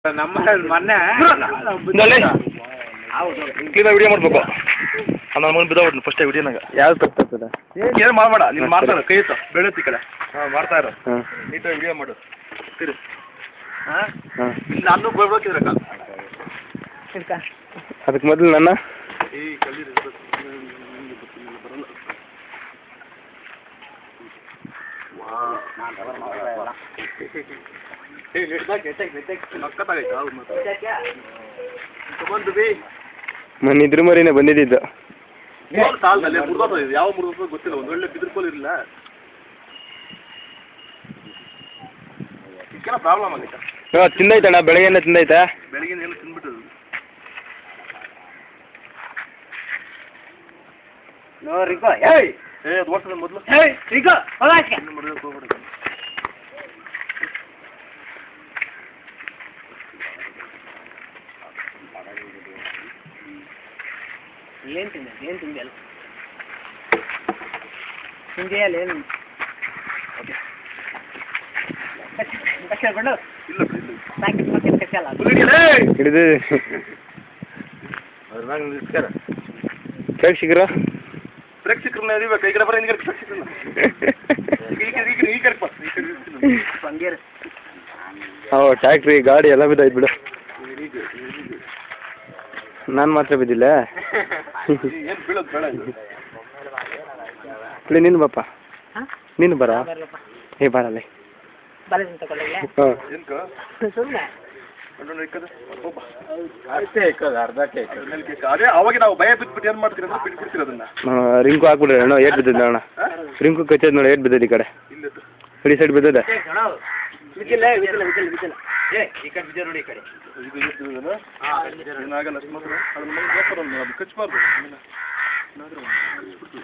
ನಮ್ಮ ಮೊನ್ನೆ ಇಂದಲ್ಲಿ ಕ್ಲೀನಾಗಿ ವಿಡಿಯೋ ಮಾಡ್ಬೇಕು ನನ್ನ ಮಗನ ಬಿದ್ದೋಗ್ಬಿಡ್ತೀನಿ ಫಸ್ಟೇ ವಿಡಿಯೋನಾಗ ಯಾವ್ದು ತಪ್ಪಾಗ್ತದ ಏನು ಮಾಡಬೇಡ ನೀನು ಮಾಡ್ತಾ ಇರೋ ಕೈ ಇತ್ತು ಬೆಳೆಯುತ್ತಿ ಕಡೆ ಹಾಂ ಮಾಡ್ತಾ ಇರೋ ಹಾಂ ನೀಟಾಗಿ ವಿಡಿಯೋ ಮಾಡು ತಿರು ಹಾಂ ನಾನು ಬೋಳ್ಬೇಕಿದ್ರೆ ಕಾಲ ಅದಕ್ಕೆ ಮೊದಲು ನನ್ನ ಈ ಕಲ್ಲಿ ಬರಲ್ಲ ಸಕ್ಕತ್ತಾಗೈತೆ ಹೌದು ಮತ್ತೆ ಬಂದು ಬಿ ಮೊನ್ನೆ ಇದ್ರ ಮರಿನೇ ಬಂದಿದ್ದಿದ್ದು ಮೂರು ಸಾಲದಲ್ಲಿ ಮುರಿದೋದ ಇದು ಯಾವ ಮುರಿದೋದ ಗೊತ್ತಿಲ್ಲ ಒಂದು ಒಳ್ಳೆ ಬಿದಿರ್ಕೋಲ್ ಇರಲಿಲ್ಲ ಇದಕ್ಕೆಲ್ಲ ಪ್ರಾಬ್ಲಮ್ ಆಗೈತೆ ಹಾಂ ತಿಂದೈತಣ್ಣ ಬೆಳಗ್ಗೆನೆ ತಿಂದೈತಾ ಬೆಳಗಿನ ಏನು ತಿಂದ್ಬಿಟ್ಟದು ನೋರಿಕೋ ಏ ಅದು ಓಡ್ಸದ ಮೊದಲು ಏಯ್ ರಿಕೋ ಹೋಗಾಕೆ ಇನ್ನು ಮರ್ಯಾದೆ ಹೋಗ್ಬೇಡ ಏನ್ ತಿಂದೆ ಏನ್ ತಿಂದೆ ಅಲ್ಲ ತಿಂದೆಯಲ್ಲ ಏನು ಕಷ್ಟಪಟ್ಟು ಇಲ್ಲ ಇಲ್ಲ ಪ್ಯಾಕೆಟ್ ಮತ್ತೆ ಕಚ್ಚಲ್ಲ ಹಿಡಿದು ಅದ್ರ ಮ್ಯಾಗ ನಿಲ್ಸ್ಕಾರ ಪ್ರೇಕ್ಷಕರು ಪ್ರೇಕ್ಷಕರನ್ನ ಹಿಡಿಬೇಕು ಈ ಕಡೆ ಬರ ಈ ಕಡೆ ಪ್ರೇಕ್ಷಕರನ್ನ ಈ ಕಡೆ ಈ ಕಡೆ ಈ ಕಡೆ ಬಾ ಈ ಕಡೆ ಇರ್ತೀನಿ. ಬಂಗೇರು ಅವು ಟ್ಯಾಕ್ಟ್ರಿ ಗಾಡಿ ಎಲ್ಲ ಬಿದ್ದಾಯ್ತು ಬಿಡು ನಾನು ಮಾತ್ರ ಬಿದ್ದಿಲ್ಲ ಏನು ಬೀಳೋದು ಬೇಡ ಇದು ಇಲ್ಲಿ ನೀನು ಬಾಪ ಹಾಂ ನೀನು ಬರ ಬರಲಪ್ಪ ಏ ಬರಲ್ಲ ಬಲದಿಂದ ತಗೊಳ್ಳಿಲ್ಲ ಹಾಂ ಏನಕ್ಕ ಸುಮ್ಮನೆ ಅಲ್ಲೊಂದು ಇಕ್ಕದು ಹೋಗ್ಬ ಅಷ್ಟೇ ಇಕ್ಕೋದು ಅರ್ಧಕ್ಕೆ ಮೇಲೆ ಕೇಕ. ಅದೇ ಅವಾಗ ನಾವು ಭಯ ಬಿದ್ಬಿಟ್ಟು ಏನು ಮಾಡ್ತೀರಿ ಅಂದ್ರೆ ಬಿಟ್ಬಿಡ್ತೀರಿ ಅದನ್ನ ರಿಂಕು ಹಾಕ್ಬಿಡ್ರಿ ಅಣ್ಣ ಏಟ್ ಬಿದ್ದದ ಅಣ್ಣ ರಿಂಕು ಕಚ್ಚೋದು ನೋಡಿ ಏಟ್ ಬಿದ್ದದ ಈ ಕಡೆ ಇಲ್ಲಿತ್ತು ಈ ಸೈಡ್ ಬಿದ್ದದ ಬಿದ್ದಿಲ್ಲ ಬಿದ್ದಿಲ್ಲ ಬಿದ್ದಿಲ್ಲ ಬಿದ್ದಿಲ್ಲ ಏ ಈ ಕಡೆ ಬಿದ್ದ ನೋಡಿ ಈ ಕಡೆ ಇದು ಇರ್ತದಲ್ಲ ಏನಾಗಲ್ಲ ಅಷ್ಟು ಮಾತ್ರ ಅದನ್ನ ಮಗ ಗೋಪುರ ಅದು ಕಚ್ಚಬಾರ್ದು ಆಮೇಲೆ ಏನಾದ್ರೂ ಕಚ್ಬಿಡ್ತೀವಿ.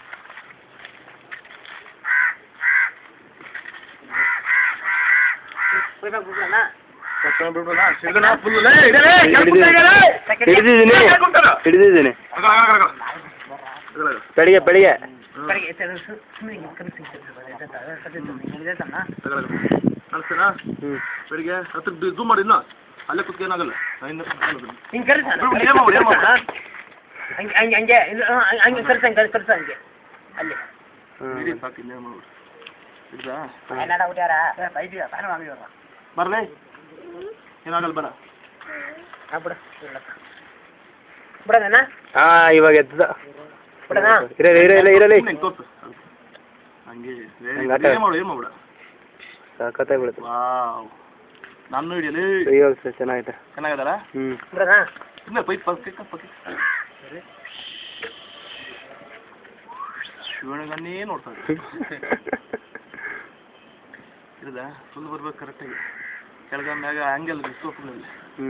ಹೋಗ್ಬೇಕು ಬಿಡೋಣ ಕರ್ಕೊಂಡ್ ಬಿಡ್ಬೋದಾ? ಸಿಡ್ದನ full ಲೇ, ಇಡೆ ಲೇ, ಕೆಳಗ್ ಹಿಡಿದಿದ್ದೀನಿ. ಕುಂತ್ಕೊಳ್ಳಿ ಲೇ. ಹಿಡಿದಿದ್ದೀನಿ ಲೇ, ಕೆಳಗ್ ಕುಂತ್ಕೊಳ್ಳು. ಹಿಡಿದಿದ್ದೀನಿ ಅಗಲ, ಅಗಲ, ಅಗಲ, ಅಗಲ. ಅಗಲ, ಅಗಲ. ಬೆಳಿಗ್ಗೆ ಬೆಳಿಗ್ಗೆ ಕಡೆಗೆ ಸುಮ್ಮನೆ ಕನಸು ಇದೆ ತಮ್ಮ ಅಗಲ, ಅಗಲ. ಕಾಣಿಸ್ತೀನಾ? ಹ್ಞೂ ಬೆಳಿಗ್ಗೆ ಹತ್ರ ಝೂಮ್ ಮಾಡಿ ಇನ್ನ ಅಲ್ಲೇ ಕುತ್ಕ ಏನಾಗಲ್ಲ ಇನ್ನು ಹಿಂಗೆ ಕರೆಸ ಬಿಡು, ಏನ್ ಮಾಡ್ಬಿಡು, ಏನ್ ಮಾಡ್ಬಿಡು. ಹಂಗೆ ಹಂಗೆ ಹಂಗೆ ಇದು, ಹಾ, ಹಂಗೆ ಕರ್ಸ ಹಂಗೆ ಕರ್ಸ ಹಂಗೆ ಅಲ್ಲಿ ಇಡಿ ಸಾಕು ಇನ್ನೇನು ಮಾಡ್ಬಿಡು ಹಿಡ್ದಾ ಏನಾಡ ಹುಟ್ಯಾರ ಬೈದಿಯ ಫ್ಯಾನ್ ಮಾಡಿವ್ರ ಬರ್ಲೇ ಏನಾಗಲ್ಲ ಬರ ಹಾಂ ಬಿಡು ಬಿಡೋಣ ಹಾಂ ಇವಾಗ ಎತ್ತದ ಬಿಡೋಣ ಇರಲಿ ಇರಲಿ ಇರಲಿ ಸುಮ್ನೆ ಹಿಂಗ್ ತೋರ್ಸು ಹಂಗೆ ಹಂಗ್ ಆಟ ಏನು ಮಾಡು ಏನು ಮಾಡ್ಬಿಡ ಸಖತ್ತಾಗಿ ಬೀಳುತ್ತೆ ವಾವ್ ನಾನು ಹಿಡಿಯಲಿ ಇವಾಗ ಸರ್ ಚೆನ್ನಾಗೈತೆ ಚೆನ್ನಾಗದಲ್ಲ ಹ್ಞೂ ಬಿಡೋಣ ಸುಮ್ಮನೆ ಪೈಪ್ ಪಕ್ಕ ಪಕ್ಕ ಶಿವಣ್ಣಗನ್ನೇ ನೋಡ್ತಾರೆ ಇರದ ಫುಲ್ ಬರ್ಬೇಕು ಕರೆಕ್ಟಾಗಿ ಕೆಳಗ ಮ್ಯಾಗ ಹಂಗೆಲ್ಲ ಸೋಫ್ನಲ್ಲಿ ಹ್ಞೂ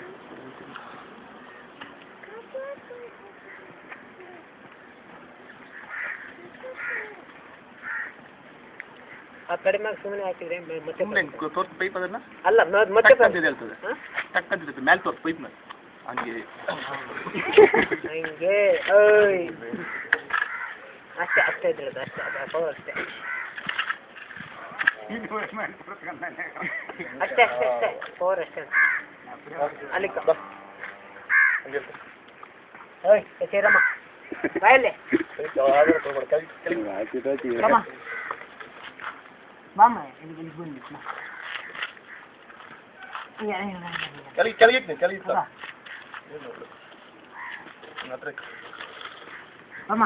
ಆ ಕಡಿಮೆ ಸುಮ್ಮನೆ ಹಾಕಿದ್ರೆ ಮ- ಮತ್ತೆ ಸುಮ್ಮನೆ ತೋರ್ಸ್ ಪೈಪ್ ಅದನ್ನ ಅಲ್ಲ ಮ- ಮತ್ತೆ ಟಕ್ ಅಂತ ಇದೆ ಹೇಳ್ತದೆ ಹಾ? ಟಕ್ ಅಂತ ಇರುತ್ತೆ ಮ್ಯಾಲೆ ತೋರ್ಸ್ ಪೈಪ್ ಮೇಲೆ ಹಂಗೆ ಹಂಗೆ ಓಯ್ ಅಷ್ಟೇ ಅಷ್ಟೇ ಇದ್ರದ್ದು ಅಷ್ಟೇ ಅದು ಪವರ್ ಅಷ್ಟೇ ಅಷ್ಟೇ ಅಷ್ಟೇ ಅಷ್ಟೇ ಪವರ್ ಅಷ್ಟೇ ಅಲ್ಲಿ ಕ- ಓಯ್ ಸೇರಮ್ಮ ಬಾಯಲ್ಲಿ ಬಾಮ್ಮ ಬಾಮ್ಮ ಇಲ್ಲಿ ಇಲ್ಲಿ ಬಂದು ಬಾ. ಇಲ್ಲ, ಇಲ್ಲ, ಇಲ್ಲ, ಇಲ್ಲ. ಕೆಳಗೆ ಕೆಳಗೆ ಇಟ್ನಿ, ಕೆಳಗೆ ಇಟ್ಟ. ಬಾ. ನನ್ನ ಹತ್ರ ಬಾಮ್ಮ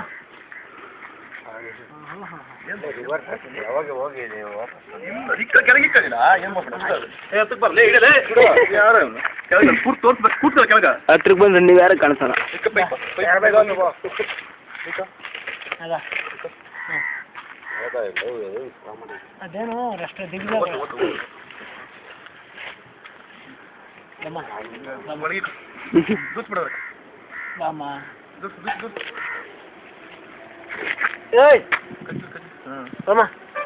ಇಲ್ಲ, ಈ ಕಡೆ ಕೆಳಗೆ ಇಕ್ಕದಿಲ್ಲ, ಏನ್ ಮಾಡ್ಬಿಡ? ಏ, ಹತ್ತಕ್ ಬರ್ಲೇ, ಇಡಲೇ, ಇಡು. ಯಾರು ಇವ್ನು? ಕೆಳಗೆ ಕೂತ್ ತೋರ್ಸ್ಬೇಕು, ಕೂತ್ಕೊಳ್ಳಿ ಕೆಳಗೆ. ಹತ್ರಕ್ಕೆ ಬಂದ್ರೆ ನೀವು ಯಾರು ಕಾಣಿಸಲ್ಲ ಇಕ್ಕ ಪೈಪ್, ಪೈಪ್ ಬೇಗ ಬಾ. ಅದ ಅದೇನು ಅಷ್ಟು ದಿಗ್ಗ ಓಡು, ಓಡು, ಓಡು. ಬಾಮ್ಮ ನಮ್ಮ ಒಳಗೆ ಇಕ್ಕು. ದೂಸ್ ಬಿಡು ಅವ್ರಿಗೆ. ಬಾಮ್ಮ ದೂಸ್, ದೂಸ್, ದೂಸ್. ಏಯ್ ಕಚ್ಚು, ಕಚ್ಚು. ಹ್ಮ್. ಬಾಮ್ಮ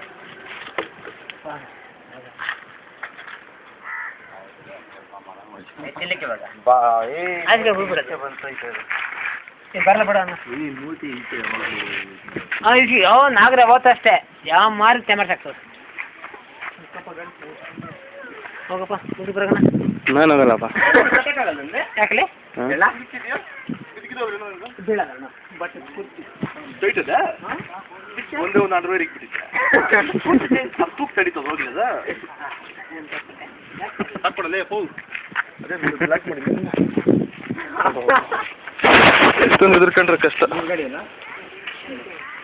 ಆಚೆಗೆ ಹೋಗ್ಬಿಡತ್ತೆ ಬರಲ್ಲ ಬಿಡ ಯಾವ ನಾಗರ ಅವತ್ತಷ್ಟೇ ಯಾವ ಮಾರಿ ತೆಮರ್ಸಾಕ್ತದೆ ಹೋಗಪ್ಪ ಮುಂದೆ ಬರೋಣ ನಾನು ಹೋಗಲ್ಲಪ್ಪ ಯಾಕಲೆ ಹಾಂ ಎಲ್ಲ ಬಿಚ್ಚಿದ್ಯಾ? ಬಿಚ್ಚಿದ್ದು ಅವ್ರೇನೋ ಇದು? ಬೀಳಲ್ಲ ಬಟ್ ಕುರ್ಚಿ Straight ಅದ? ಒಂದೇ ಒಂದು ಅಂಡರ್ವೇರ್ ಇಕ್ಬಿಟ್ಟಿದ್ದೆ ಅದು ತೂಕ ತಡೀತದ ಹೋಗಿ ಅದ ಹಾಕ್ಬಿಡಲೇ ಪೋ ಅದೇ ಬ್ಲಾಕ್ ಮಾಡಿ ಎಷ್ಟೊಂದು ಎದುರ್ಕೊಂಡ್ರೆ ಕಷ್ಟ ಅಂಗಡಿಯಲ್ಲ